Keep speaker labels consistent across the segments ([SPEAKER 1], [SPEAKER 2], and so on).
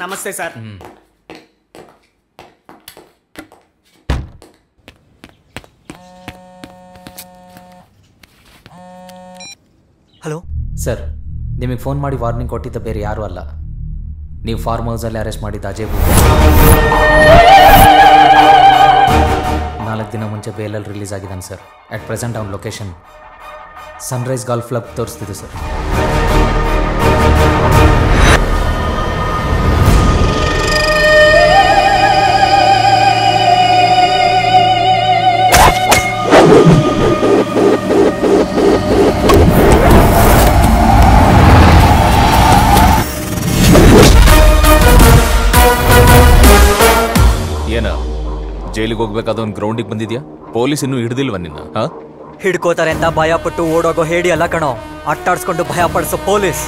[SPEAKER 1] ನಮಸ್ತೆ sir
[SPEAKER 2] hello
[SPEAKER 3] sir ನಿಮಗೆ phone ಮಾಡಿ ವಾರ್ನಿಂಗ್ ಕೊಟ್ಟಿದ್ದ ಬೇರೆ ಯಾರೂ ಅಲ್ಲ ನೀವು ಫಾರ್ಮ್ ಹೌಸಲ್ಲಿ ಅರೆಸ್ಟ್ ಮಾಡಿದ್ದ ಅಜಯ್ ಬುರ್ಗೆ. ನಾಲ್ಕು ದಿನ ಮುಂಚೆ ಬೇಲಲ್ಲಿ ರಿಲೀಸ್ ಆಗಿದ್ದಾನೆ ಸರ್ ಅಟ್ ಪ್ರೆಸೆಂಟ್ ಅವ್ನ ಲೊಕೇಶನ್ ಸನ್ರೈಸ್ ಗಾಲ್ಫ್ ಕ್ಲಬ್ ತೋರಿಸ್ತಿದ್ದು ಸರ್
[SPEAKER 4] ಏನ ಜೈಲಿಗೆ ಹೋಗ್ಬೇಕಾದ ಒಂದು ಗ್ರೌಂಡಿಗೆ ಬಂದಿದ್ಯಾ ಪೊಲೀಸ್ ಇನ್ನೂ ಹಿಡ್ದಿಲ್ವ ನಿನ್ನ ಹಾ
[SPEAKER 2] ಹಿಡ್ಕೋತಾರೆ ಅಂತ ಭಯ ಪಟ್ಟು ಓಡೋಗೋ ಹೇಳಿ ಅಲ್ಲ ಕಣೋ ಅಟ್ಟಾಡ್ಸ್ಕೊಂಡು ಭಯ ಪಡಿಸೋ ಪೊಲೀಸ್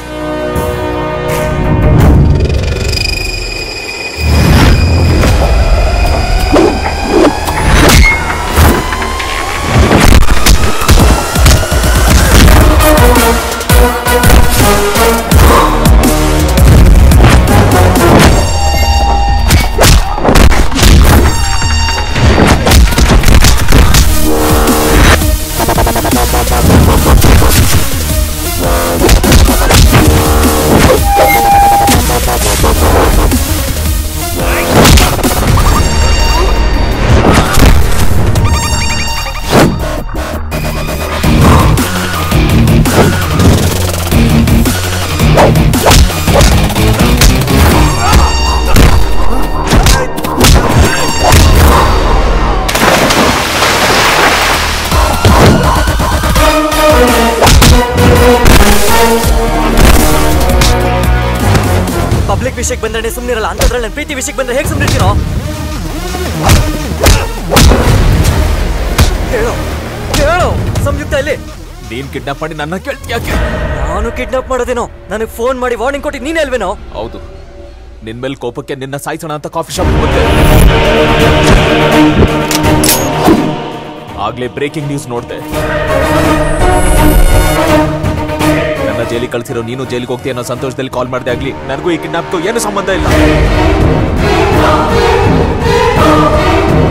[SPEAKER 2] ಪಬ್ಲಿಕ್ ವಿಷಯಕ್ಕೆ ಬಂದ್ರೆ ಸುಮ್ಮನಿರಲ್ಲ ಅಂತದ್ರಲ್ಲಿ ನನ್ನ ಪ್ರೀತಿ ವಿಷಯಕ್ಕೆ ಬಂದ್ರೆ ಹೇಗೆ ಸುಮ್ಮನಿರ್ತೀನೋ ಹೇಳು ಹೇಳು ಸಂಯುಕ್ತ ಇಲ್ಲಿ
[SPEAKER 4] ನೀನ್ ಕಿಡ್ನಾಪ್ ಮಾಡಿ ನನ್ನ ಕೇಳ್ತೀಯಾಕೆ
[SPEAKER 2] ನಾನು ಕಿಡ್ನಾಪ್ ಮಾಡೋದೇನೋ ನನಗೆ ಫೋನ್ ಮಾಡಿ ವಾರ್ನಿಂಗ್ ಕೊಟ್ಟು ನೀನೇ ಅಲ್ವೇನೋ
[SPEAKER 4] ಹೌದು ನಿನ್ ಮೇಲೆ ಕೋಪಕ್ಕೆ ನಿನ್ನ ಸಾಯಿಸೋಣ ಅಂತ ಕಾಫಿ ಶಾಪ್ ಬಂದೆ ಆಗ್ಲೇ ಬ್ರೇಕಿಂಗ್ ನ್ಯೂಸ್ ನೋಡ್ದೆ ನನ್ನ ಜೈಲಿಗೆ ಕಳ್ಸಿರೋ ನೀನು ಜೈಲಿಗೆ ಹೋಗ್ತೀಯ ಅನ್ನೋ ಸಂತೋಷದಲ್ಲಿ ಕಾಲ್ ಮಾಡ್ದೆ ಆಗ್ಲಿ ನನಗೂ ಈ ಕಿಡ್ನಾಪ್ಗೂ ಏನು ಸಂಬಂಧ ಇಲ್ಲ